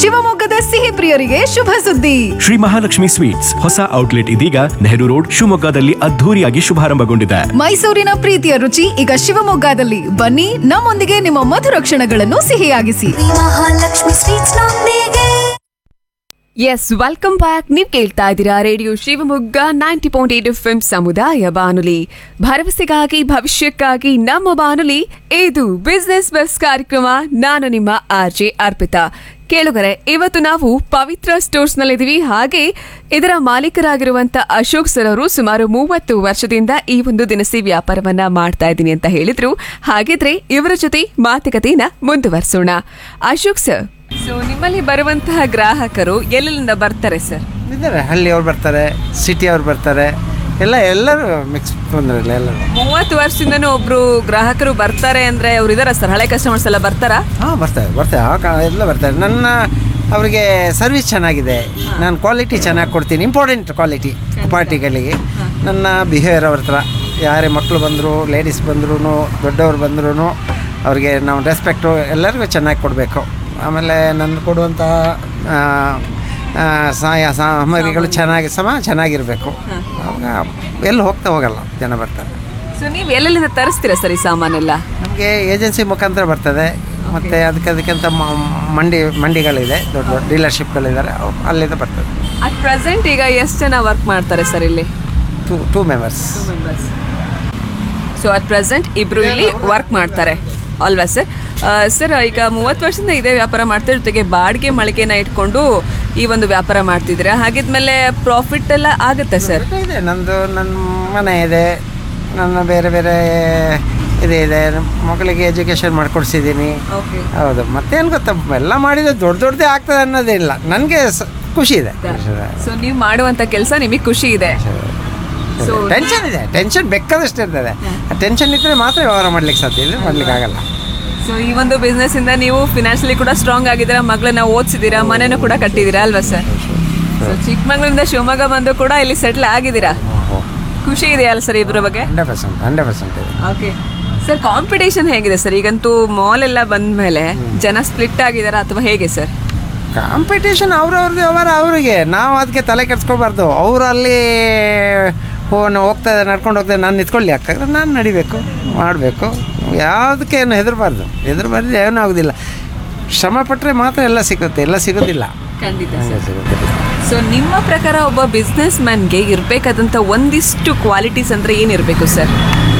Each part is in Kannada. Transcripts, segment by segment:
ಶಿವಮೊಗ್ಗದ ಸಿಹಿ ಪ್ರಿಯರಿಗೆ ಶುಭ ಸುದ್ದಿ ಶ್ರೀ ಮಹಾಲಕ್ಷ್ಮಿ ಸ್ವೀಟ್ಸ್ ಹೊಸ ಔಟ್ಲೆಟ್ ಇದೀಗ ನೆಹರು ರೋಡ್ ಶಿವಮೊಗ್ಗದಲ್ಲಿ ಅದ್ಧೂರಿಯಾಗಿ ಶುಭಾರಂಭಗೊಂಡಿದೆ ಮೈಸೂರಿನ ಪ್ರೀತಿಯ ರುಚಿ ಈಗ ಶಿವಮೊಗ್ಗದಲ್ಲಿ ಬನ್ನಿ ನಮ್ಮೊಂದಿಗೆ ನಿಮ್ಮ ಮಧುರ ಕ್ಷಣಗಳನ್ನು ಸಿಹಿಯಾಗಿಸಿ ಮಹಾಲಕ್ಷ್ಮಿ ಸ್ವೀಟ್ಸ್ ನೊಂದಿಗೆ ಎಸ್ ವೆಲ್ಕಮ್ ಬ್ಯಾಕ್ ನೀವು ಕೇಳ್ತಾ ಇದ್ದೀರಾ radio Shivamogga ninety point eight F ಸಮುದಾಯ ಬಾನುಲಿ ಭರವಸೆಗಾಗಿ ಭವಿಷ್ಯಕ್ಕಾಗಿ ನಮ್ಮ ಬಾನುಲಿ ಇದು ಬಿಸ್ನೆಸ್ ಬಸ್ ಕಾರ್ಯಕ್ರಮ ನಾನು ನಿಮ್ಮ ಆರ್ ಜೆ ಅರ್ಪಿತಾ ಕೇಳುಗರೆ ಇವತ್ತು ನಾವು ಪವಿತ್ರ ಸ್ಟೋರ್ಸ್ ನಲ್ಲಿದ್ದೀವಿ ಹಾಗೆ ಇದರ ಮಾಲೀಕರಾಗಿರುವಂತ ಅಶೋಕ್ ಸರ್ ಅವರು ಸುಮಾರು ಮೂವತ್ತು ವರ್ಷದಿಂದ ಈ ಒಂದು ದಿನಸಿ ವ್ಯಾಪಾರವನ್ನ ಮಾಡ್ತಾ ಇದ್ದೀನಿ ಅಂತ ಹೇಳಿದ್ರು ಹಾಗಿದ್ರೆ ಇವರ ಜೊತೆ ಮಾತುಕತೆಯನ್ನ ಮುಂದುವರಿಸೋಣ ಅಶೋಕ್ ಸರ್ ಸೊ ನಿಮ್ಮಲ್ಲಿ ಬರುವಂತಹ ಗ್ರಾಹಕರು ಎಲ್ಲೆಲ್ಲಿಂದ ಬರ್ತಾರೆ ಸರ್ ಇದ್ದಾರೆ ಹಳ್ಳಿಯವ್ರು ಬರ್ತಾರೆ ಸಿಟಿಯವ್ರು ಬರ್ತಾರೆ ಎಲ್ಲ ಎಲ್ಲರೂ ಮಿಕ್ಸ್ ತೊಂದರೆ ಇಲ್ಲ ಎಲ್ಲರೂ ಮೂವತ್ತು ವರ್ಷದಿಂದನೂ ಒಬ್ರು ಗ್ರಾಹಕರು ಬರ್ತಾರೆ ಅಂದ್ರೆ ಅವ್ರು ಇದಾರ ಸರ್ ಹಳೆ ಕಸ್ಟಮರ್ಸ್ ಎಲ್ಲ ಬರ್ತಾರಾ ಹಾಂ ಬರ್ತಾರೆ ಬರ್ತಾರೆ ಆ ಕಾ- ಎಲ್ಲ ಬರ್ತಾರೆ ನನ್ನ ಅವರಿಗೆ ಸರ್ವಿಸ್ ಚೆನ್ನಾಗಿದೆ ನಾನು ಕ್ವಾಲಿಟಿ ಚೆನ್ನಾಗಿ ಕೊಡ್ತೀನಿ ಇಂಪಾರ್ಟೆಂಟ್ ಕ್ವಾಲಿಟಿ ಪಾರ್ಟಿಗಳಿಗೆ ನನ್ನ ಬಿಹೇವಿಯರ್ ಅವ್ರ ಹತ್ರ ಯಾರೇ ಮಕ್ಕಳು ಬಂದರು ಲೇಡೀಸ್ ಬಂದ್ರೂ ದೊಡ್ಡವ್ರು ಬಂದ್ರೂ ಅವ್ರಿಗೆ ನಾವು ರೆಸ್ಪೆಕ್ಟು ಎಲ್ಲರಿಗೂ ಚೆನ್ನಾಗಿ ಕೊಡಬೇಕು ಆಮೇಲೆ ನನ್ನ ಕೊಡುವಂಥ ಆ, ಆ, ಸಹಾಯ ಸಾಮಗ್ರಿಗಳು ಚೆನ್ನಾಗಿ ಸಮ ಚೆನ್ನಾಗಿರಬೇಕು ಅವಾಗ ಎಲ್ಲಿ ಹೋಗ್ತಾ ಹೋಗಲ್ಲ ಜನ ಬರ್ತಾರೆ ಸೊ ನೀವು ಎಲ್ಲೆಲ್ಲಿಂದ ತರಿಸ್ತೀರಾ ಸರ್ ಈ ಸಾಮಾನೆಲ್ಲ ನಮಗೆ ಏಜೆನ್ಸಿ ಮುಖಾಂತರ ಬರ್ತದೆ ಮತ್ತು ಅದಕ್ಕೆ ಅದಕ್ಕಿಂತ ಮ- ಮಂಡಿ ಮಂಡಿಗಳಿದೆ ದೊಡ್ಡ ದೊಡ್ಡ ಡೀಲರ್ಶಿಪ್ಗಳಿದ್ದಾರೆ ಅವು ಅಲ್ಲಿಂದ ಬರ್ತದೆ ಅಟ್ ಪ್ರೆಸೆಂಟ್ ಈಗ ಎಷ್ಟು ಜನ ವರ್ಕ್ ಮಾಡ್ತಾರೆ ಸರ್ ಇಲ್ಲಿ two two members so at present ಇಬ್ರು ಇಲ್ಲಿ ವರ್ಕ್ ಮಾಡ್ತಾರೆ ಅಲ್ವಾ ಸರ್ ಸರ್ ಈಗ ಮೂವತ್ತು ವರ್ಷದಿಂದ ಇದೇ ವ್ಯಾಪಾರ ಮಾಡ್ತಾ ಜೊತೆಗೆ ಬಾಡಿಗೆ ಮಳಿಗೆನ ಇಟ್ಕೊಂಡು ಈ ಒಂದು ವ್ಯಾಪಾರ ಮಾಡ್ತಿದ್ದೀರಾ ಹಾಗಿದ್ಮೇಲೆ ಪ್ರಾಫಿಟ್ ಎಲ್ಲ ಆಗುತ್ತೆ ಸರ್ ಇದೆ ನಂದು ನನ್ನ ಮನೆ ಇದೆ ನನ್ನ ಬೇರೆ ಬೇರೆ ಇದೆ ಇದೆ ಮಕ್ಕಳಿಗೆ ಎಜುಕೇಷನ್ ಮಾಡಿಕೊಡ್ಸಿದ್ದೀನಿ ಓಕೆ ಹೌದು ಮತ್ತೇನು ಗೊತ್ತಾ ಎಲ್ಲ ಮಾಡಿದ್ರೆ ದೊಡ್ಡ ದೊಡ್ಡದೇ ಆಗ್ತದೆ ಅನ್ನೋದಿಲ್ಲ ನನಗೆ ಸ- ಖುಷಿ ಇದೆ ಸೊ ನೀವು ಮಾಡುವಂತ ಕೆಲಸ ನಿಮಗೆ ಖುಷಿ ಇದೆ ಸೊ ಟೆನ್ಷನ್ ಇದೆ ಟೆನ್ಷನ್ ಬೇಕಾದಷ್ಟು ಇರ್ತದೆ ಆ ಟೆನ್ಷನ್ ಇದ್ದರೆ ಮಾತ್ರ ವ್ಯವಹಾರ ಮಾಡ್ಲಿಕ್ಕೆ ಸಾಧ್ಯ ಇಲ್ಲ ಮಾಡ್ಲಿಕ್ಕೆ ಆಗಲ್ಲ ಸೊ ಈ ಒಂದು ಬಿಸ್ನೆಸ್ ಇಂದ ನೀವು ಫಿನಾನ್ಷಿಯಲಿ ಕೂಡ ಸ್ಟ್ರಾಂಗ್ ಆಗಿದ್ದೀರಾ ಮಗಳನ್ನ ಓದಿಸಿದ್ದೀರಾ ಮನೆನೂ ಕೂಡ ಕಟ್ಟಿದ್ದೀರಾ ಅಲ್ವಾ ಸರ್ ಸೊ ಚಿಕ್ಕಮಗಳೂರಿಂದ ಶಿವಮೊಗ್ಗ ಬಂದು ಕೂಡ ಇಲ್ಲಿ ಸೆಟ್ಲ್ ಆಗಿದ್ದೀರಾ ಖುಷಿ ಇದೆಯಲ್ಲ ಸರ್ ಇಬ್ಬರ ಬಗ್ಗೆ ಹಂಡ್ರೆಡ್ ಪರ್ಸೆಂಟ್ ಹಂಡ್ರೆಡ್ ಪರ್ಸೆಂಟ್ ಇದೆ ಓಕೆ ಸರ್ ಕಾಂಪಿಟೇಷನ್ ಹೇಗಿದೆ ಸರ್ ಈಗಂತೂ ಮಾಲ್ ಎಲ್ಲ ಬಂದ್ಮೇಲೆ ಜನ ಸ್ಪ್ಲಿಟ್ ಆಗಿದಾರಾ ಅಥವಾ ಹೇಗೆ ಸರ್ ಕಾಂಪಿಟೇಷನ್ ಅವ್ರವ್ರದ್ದು ವ್ಯವಹಾರ ಅವರಿಗೆ ನಾವು ಅದಕ್ಕೆ ತಲೆ ಕೆಡ್ಸ್ಕೊಬಾರ್ದು ಅವರು ಅಲ್ಲಿ ಫೋನ್ ಹೋಗ್ತಾ ಇದ್ದಾರೆ ನಡ್ಕೊಂಡು ಹೋಗ್ತಾರೆ ನಾನು ನಿಂತ್ಕೊಳ್ಳಿ ಯಾಕಂದ್ರೆ ನಾನು ನಡಿಬೇಕು ಮಾಡಬೇಕು ಯಾವುದಕ್ಕೆ ಏನು ಹೆದರಬಾರ್ದು ಹೆದರಬಾರ್ದು ಏನೂ ಆಗೋದಿಲ್ಲ ಶ್ರಮ ಪಟ್ಟರೆ ಮಾತ್ರ ಎಲ್ಲ ಸಿಗುತ್ತೆ ಎಲ್ಲ ಸಿಗೋದಿಲ್ಲ ಖಂಡಿತ ಹಂಗೆ ಸಿಗೋದಿಲ್ಲ ಸೊ ನಿಮ್ಮ ಪ್ರಕಾರ ಒಬ್ಬ ಬಿಸ್ನೆಸ್ ಮ್ಯಾನ್ಗೆ ಇರಬೇಕಾದಂಥ ಒಂದಿಷ್ಟು ಕ್ವಾಲಿಟೀಸ್ ಅಂದರೆ ಏನಿರಬೇಕು ಸರ್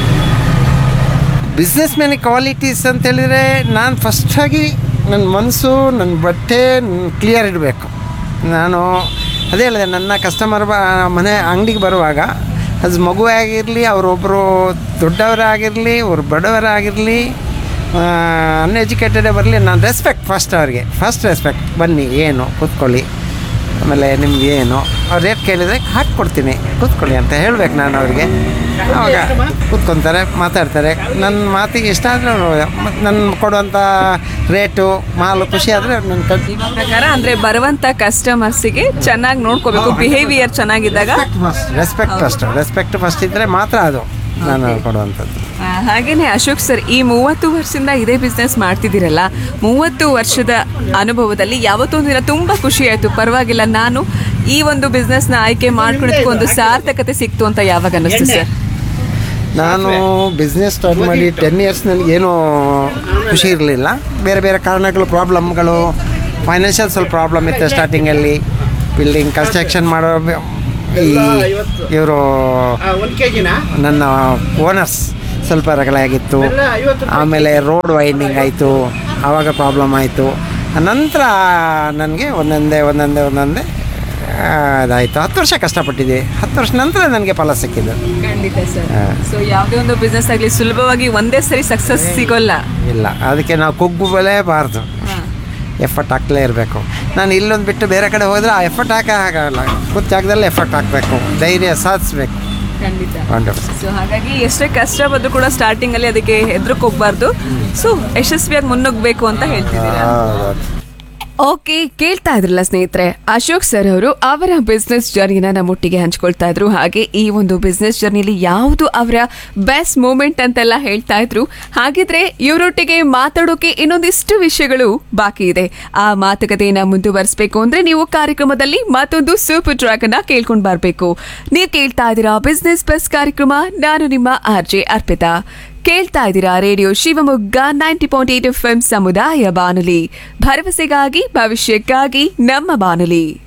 ಬಿಸ್ನೆಸ್ ಮ್ಯಾನ್ ಕ್ವಾಲಿಟೀಸ್ ಅಂತ ಹೇಳಿದರೆ ನಾನು ಫಸ್ಟಾಗಿ ನನ್ನ ಮನಸ್ಸು ನನ್ನ ಬಟ್ಟೆ ಕ್ಲಿಯರ್ ಇಡಬೇಕು ನಾನು ಅದೇ ಹೇಳಿದೆ ನನ್ನ ಕಸ್ಟಮರ್ ಬ ಮನೆ ಅಂಗಡಿಗೆ ಬರುವಾಗ ಅದು ಮಗುವೇ ಆಗಿರಲಿ ಅವರೊಬ್ಬರು ದೊಡ್ಡವರೇ ಆಗಿರಲಿ ಅವ್ರು ಬಡವರೇ ಆಗಿರಲಿ ಅನ್ಎಜುಕೇಟೆಡೇ ಬರಲಿ ನಾನು ರೆಸ್ಪೆಕ್ಟ್ ಫಸ್ಟ್ ಅವ್ರಿಗೆ ಫಸ್ಟ್ ರೆಸ್ಪೆಕ್ಟ್ ಬನ್ನಿ ಏನು ಕೂತ್ಕೊಳ್ಳಿ ಆಮೇಲೆ ನಿಮ್ಗೆ ಏನು ಅವ್ರು ರೇಟ್ ಕೇಳಿದರೆ ಹಾಕ್ಕೊಡ್ತೀನಿ ಕೂತ್ಕೊಳ್ಳಿ ಅಂತ ಹೇಳ್ಬೇಕು ನಾನು ಅವ್ರಿಗೆ ಆವಾಗ ಕೂತ್ಕೊತಾರೆ ಮಾತಾಡ್ತಾರೆ ನನ್ನ ಮಾತಿಗೆ ಇಷ್ಟ ಆದರೆ ಮತ್ತು ನನ್ನ ಕೊಡುವಂಥ ರೇಟು ಮಾಲು ಖುಷಿ ಆದರೆ ನನ್ನ ಕಟ್ ನಿಮ್ಮ ಪ್ರಕಾರ ಅಂದರೆ ಬರುವಂಥ ಕಸ್ಟಮರ್ಸಿಗೆ ಚೆನ್ನಾಗಿ ನೋಡ್ಕೋಬೇಕು ಬಿಹೇವಿಯರ್ ಚೆನ್ನಾಗಿದ್ದಾಗ ರೆಸ್ಪೆಕ್ಟ್ ಫಸ್ಟ್ ರೆಸ್ಪೆಕ್ಟ್ ಫಸ್ಟ್ ಇದ್ದರೆ ಮಾತ್ರ ಅದು ನಾನು ಕೊಡುವಂಥದ್ದು ಆ, ಹಾಗೇನೆ ಅಶೋಕ್ ಸರ್ ಈ ಮೂವತ್ತು ವರ್ಷದಿಂದ ಇದೇ ಬಿಸ್ನೆಸ್ ಮಾಡ್ತಿದ್ದೀರಲ್ಲ ಮೂವತ್ತು ವರ್ಷದ ಅನುಭವದಲ್ಲಿ ಯಾವತ್ತೊಂದು ದಿನ ತುಂಬ ಖುಷಿ ಆಯಿತು ಪರವಾಗಿಲ್ಲ ನಾನು ಈ ಒಂದು ಬಿಸ್ನೆಸ್ನ ಆಯ್ಕೆ ಮಾಡ್ಕೊಂಡಿದ್ದಕ್ಕೆ ಒಂದು ಸಾರ್ಥಕತೆ ಸಿಕ್ತು ಅಂತ ಯಾವಾಗ ಅನ್ನಿಸ್ತು ಸರ್ ನಾನು ಬಿಸ್ನೆಸ್ ಸ್ಟಾರ್ಟ್ ಮಾಡಿ ಟೆನ್ ಇಯರ್ಸ್ನಲ್ಲಿ ಏನೂ ಖುಷಿ ಇರಲಿಲ್ಲ ಬೇರೆ ಬೇರೆ ಕಾರಣಗಳು ಪ್ರಾಬ್ಲಮ್ಗಳು ಫೈನಾನ್ಷಿಯಲ್ ಸ್ವಲ್ಪ ಪ್ರಾಬ್ಲಮ್ ಇತ್ತು ಸ್ಟಾರ್ಟಿಂಗಲ್ಲಿ ಬಿಲ್ಡಿಂಗ್ ಕನ್ಸ್ಟ್ರಕ್ಷನ್ ಮಾಡೋ ಬ- ಈ ಇವರು ನನ್ನ ಓನರ್ಸ್ ಸ್ವಲ್ಪ ರಗಳೆಯಾಗಿತ್ತು ಆಮೇಲೆ ರೋಡ್ ವೈಂಡಿಂಗ್ ಆಯಿತು ಆವಾಗ ಪ್ರಾಬ್ಲಮ್ ಆಯಿತು ನಂತರ ನನಗೆ ಒಂದೊಂದೇ ಒಂದೊಂದೇ ಒಂದೊಂದೇ ಆ, ಅದಾಯಿತು ಹತ್ತು ವರ್ಷ ಕಷ್ಟಪಟ್ಟಿದ್ದೆ ಹತ್ತು ವರ್ಷ ನಂತರ ನನಗೆ ಫಲ ಸಿಕ್ಕಿದ್ದು ಖಂಡಿತ ಸರ್ ಸೊ ಯಾವುದೇ ಒಂದು ಬಿಸ್ನೆಸ್ ಆಗಲಿ ಸುಲಭವಾಗಿ ಒಂದೇ ಸರಿ ಸಕ್ಸಸ್ ಸಿಗೋಲ್ಲ ಇಲ್ಲ ಅದಕ್ಕೆ ನಾವು ಕುಗ್ಗಲೇಬಾರ್ದು ಎಫರ್ಟ್ ಹಾಕ್ಲೇ ಇರಬೇಕು ನಾನು ಇಲ್ಲೊಂದು ಬಿಟ್ಟು ಬೇರೆ ಕಡೆ ಹೋದರೆ ಆ ಎಫರ್ಟ್ ಹಾಕೇ ಆಗಲ್ಲ ಕೂತ್ ಜಾಗದಲ್ಲಿ ಎಫರ್ಟ್ ಹಾಕಬೇಕು ಧೈರ್ಯ ಸಾಧಿಸ್ಬೇಕು ಖಂಡಿತ ವಂಡರ್ಫುಲ್ ಸೊ ಹಾಗಾಗಿ ಎಷ್ಟೇ ಕಷ್ಟ ಬಂದರೂ ಕೂಡ ಸ್ಟಾರ್ಟಿಂಗ್ ಅಲ್ಲಿ ಅದಕ್ಕೆ ಹೆದರಕ್ಕೆ ಹೋಗ್ಬಾರ್ದು ಸೊ ಯಶಸ್ವಿಯಾಗಿ ಮುನ್ನುಗ್ಬೇಕು ಅಂತ ಹೇಳ್ತಿದ್ದೀರಾ ಓಕೆ ಕೇಳ್ತಾ ಇದ್ರಲ್ಲ ಸ್ನೇಹಿತರೆ ಅಶೋಕ್ ಸರ್ ಅವರು ಅವರ ಬಿಸ್ನೆಸ್ ಜರ್ನಿನ ನಮ್ಮೊಟ್ಟಿಗೆ ಹಂಚ್ಕೊಳ್ತಾ ಇದ್ರು ಹಾಗೆ ಈ ಒಂದು ಬಿಸ್ನೆಸ್ ಜರ್ನಿಲಿ ಯಾವುದು ಅವರ ಬೆಸ್ಟ್ ಮೂಮೆಂಟ್ ಅಂತೆಲ್ಲ ಹೇಳ್ತಾ ಇದ್ರು ಹಾಗಿದ್ರೆ ಇವರೊಟ್ಟಿಗೆ ಮಾತಾಡೋಕೆ ಇನ್ನೊಂದಿಷ್ಟು ವಿಷಯಗಳು ಬಾಕಿ ಇದೆ ಆ ಮಾತುಕತೆಯನ್ನ ಮುಂದುವರಿಸಬೇಕು ಅಂದ್ರೆ ನೀವು ಕಾರ್ಯಕ್ರಮದಲ್ಲಿ ಮತ್ತೊಂದು ಸೂಪರ್ ಟ್ರ್ಯಾಕ್ ಅನ್ನ ಕೇಳ್ಕೊಂಡು ಬರಬೇಕು ನೀವು ಕೇಳ್ತಾ ಇದ್ದೀರಾ ಬಿಸ್ನೆಸ್ ಬಸ್ ಕಾರ್ಯಕ್ರಮ ನಾನು ನಿಮ್ಮ ಆರ್ ಜೆ ಅರ್ಪಿತಾ ಕೇಳ್ತಾ ಇದ್ದೀರಾ radio Shivamogga ninety point eight F M ಸಮುದಾಯ ಬಾನುಲಿ ಭರವಸೆಗಾಗಿ ಭವಿಷ್ಯಕ್ಕಾಗಿ ನಮ್ಮ ಬಾನುಲಿ